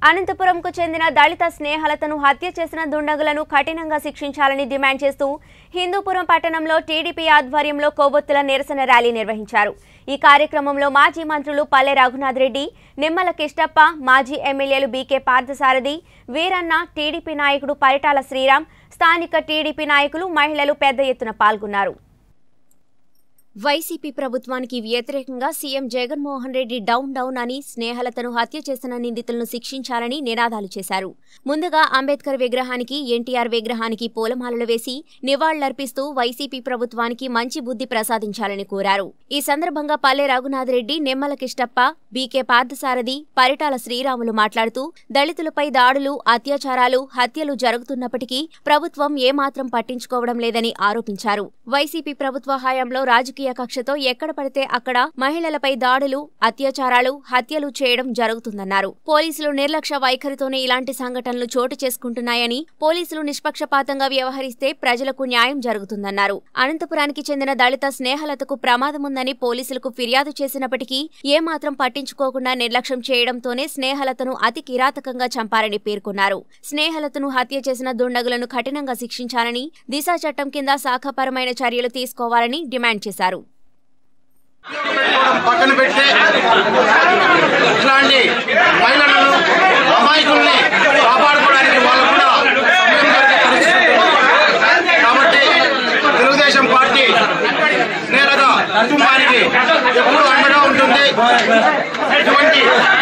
అనంతపురంకు చెందిన దళిత స్నేహలతను హత్య చేసిన దుండగులను కఠినంగా శిక్షించాలని డిమాండ్ చేస్తూ హిందూపురం పట్టణంలో టీడీపీ ఆధ్వర్యంలో కొవ్వొత్తుల నిరసన ర్యాలీ నిర్వహించారు ఈ కార్యక్రమంలో మాజీ మంత్రులు పల్లె రఘునాథ్ రెడ్డి నిమ్మల కిష్టప్ప మాజీ ఎమ్మెల్యేలు బీకే పార్థసారథి వీరన్న టీడీపీ నాయకుడు పరిటాల శ్రీరామ్ స్థానిక టీడీపీ నాయకులు మహిళలు పెద్ద ఎత్తున పాల్గొన్నారు వైసీపీ ప్రభుత్వానికి వ్యతిరేకంగా CM Jaganmohan Reddy down down అని స్నేహలతను హత్య చేసిన నిందితులను శిక్షించాలని నినాదాలు చేశారు ముందుగా అంబేద్కర్ విగ్రహానికి ఎన్టీఆర్ విగ్రహానికి పూలమాలలు వేసి నివాళులర్పిస్తూ వైసీపీ ప్రభుత్వానికి మంచి బుద్ధి ప్రసాదించాలని కోరారు ఈ సందర్భంగా పల్లె రఘునాథ్ రెడ్డి నిమ్మల కిష్టప్ప బీకే పార్థసారథి పరిటాల శ్రీరాములు మాట్లాడుతూ దళితులపై దాడులు అత్యాచారాలు హత్యలు జరుగుతున్నప్పటికీ ప్రభుత్వం ఏమాత్రం పట్టించుకోవడం లేదని ఆరోపించారు వైసీపీ ప్రభుత్వ హయాంలో రాజకీయ కక్షతో ఎక్కడ పడితే అక్కడ మహిళలపై దాడులు అత్యాచారాలు హత్యలు చేయడం జరుగుతుందన్నారు పోలీసులు నిర్లక్ష్య వైఖరితోనే ఇలాంటి సంఘటనలు చోటు చేసుకుంటున్నాయని పోలీసులు నిష్పక్షపాతంగా వ్యవహరిస్తే ప్రజలకు న్యాయం జరుగుతుందన్నారు అనంతపురానికి చెందిన దళిత స్నేహలతకు ప్రమాదముందని పోలీసులకు ఫిర్యాదు చేసినప్పటికీ ఏమాత్రం పట్టించుకోకుండా నిర్లక్ష్యం చేయడంతోనే స్నేహలతను అతి కిరాతకంగా చంపారని పేర్కొన్నారు స్నేహలతను హత్య చేసిన దుండగులను కఠినంగా శిక్షించాలని దిశా చట్టం కింద శాఖపరమైన చర్యలు తీసుకోవాలని డిమాండ్ చేశారు పెట్టుకోవడం పక్కన పెట్టి ఇట్లాంటి మహిళలను అమాయకుల్ని కాపాడుకోవడానికి వాళ్ళు కూడా సమయం దొరికే పరిస్థితి ఉంటుంది. కాబట్టి తెలుగుదేశం పార్టీ నేలగా కుటుంబానికి ఎప్పుడూ అండగా ఉంటుంది ఇటువంటి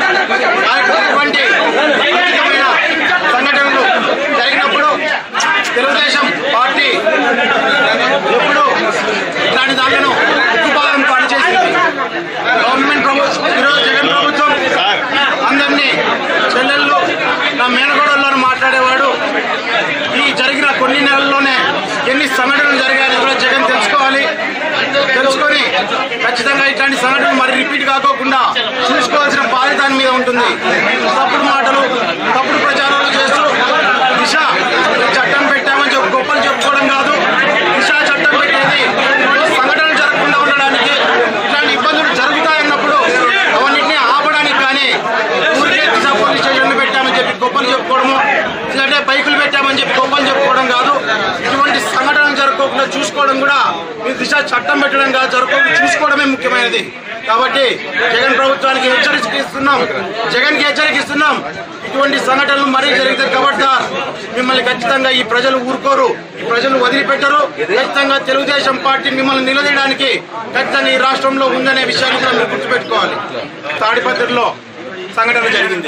ఇటువంటి విపరీతమైన సంఘటనలు జరిగినప్పుడు తెలుగుదేశం పార్టీ ఎప్పుడు ఇట్లాంటి దాంట్లను ఉక్కుపాదం పనిచేసింది గవర్నమెంట్ ప్రభుత్వం ఈరోజు జగన్ ప్రభుత్వం అందరినీ చెల్లెళ్ళు నా మేనగోడల్లో మాట్లాడేవాడు ఈ జరిగిన కొన్ని నెలల్లోనే ఎన్ని సంఘటనలు జరిగాయని కూడా జగన్ తెలుసుకోవాలి తెలుసుకొని ఖచ్చితంగా ఇట్లాంటి సంఘటనలు మరి రిపీట్ కాకోకుండా చూసుకోవాల్సిన బాధ్యత దాని మీద ఉంటుంది తప్పుడు మాటలు తప్పుడు ప్రచారాలు చేస్తూ దిశ చట్టం పెట్టామని చెప్పి గొప్పలు చెప్పుకోవడం కాదు దిశ చట్టం పెట్టేది సంఘటనలు జరగకుండా ఉండడానికి ఇట్లాంటి ఇబ్బందులు జరుగుతాయన్నప్పుడు అవన్నింటినీ ఆపడానికి కానీ ఊరికే దిశ పోలీస్ స్టేషన్లు పెట్టామని చెప్పి గొప్పలు చెప్పుకోవడము లేదంటే బైకులు పెట్టామని చెప్పి గొప్పలు చెప్పుకోవడం కాదు ఇటువంటి సంఘటనలు జరగకుండా చూసుకోవడం కూడా ఈ దిశ చట్టం పెట్టడం కాదు జరగకుండా చూసుకోవడమే ముఖ్యమైనది కాబట్టి జగన్ ప్రభుత్వానికి హెచ్చరిక ఇస్తున్నాం జగన్ కి హెచ్చరిక ఇస్తున్నాం ఇటువంటి సంఘటనలు మరీ జరిగితే కాబట్టి మిమ్మల్ని ఖచ్చితంగా ఈ ప్రజలు ఊరుకోరు ఈ ప్రజలు వదిలిపెట్టరు ఖచ్చితంగా తెలుగుదేశం పార్టీ మిమ్మల్ని నిలదీయడానికి ఖచ్చితంగా ఈ రాష్ట్రంలో ఉందనే విషయాన్ని కూడా మీరు గుర్తుపెట్టుకోవాలి తాడిపత్రిలో సంఘటన జరిగింది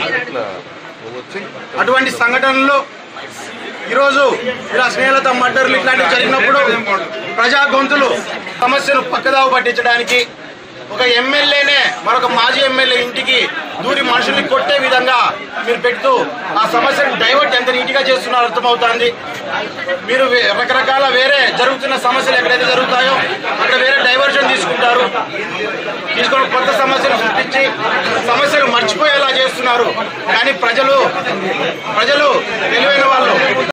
అటువంటి సంఘటనలు ఈరోజు ఇలా స్నేహలత మర్డర్లు ఇట్లాంటివి జరిగినప్పుడు ప్రజా గొంతులు సమస్యను పక్కదావు పట్టించడానికి ఒక ఎమ్మెల్యేనే మరొక మాజీ ఎమ్మెల్యే ఇంటికి దూరి మనుషుల్ని కొట్టే విధంగా మీరు పెడుతూ ఆ సమస్యను డైవర్ట్ ఎంత నీట్గా చేస్తున్నారో అర్థమవుతోంది మీరు వే- రకరకాల వేరే జరుగుతున్న సమస్యలు ఎక్కడైతే జరుగుతాయో అక్కడ వేరే డైవర్షన్ తీసుకుంటారు తీసుకొని కొత్త సమస్యలు సృష్టించి సమస్యలు మర్చిపోయేలా చేస్తున్నారు కానీ ప్రజలు ప్రజలు తెలివైన వాళ్ళు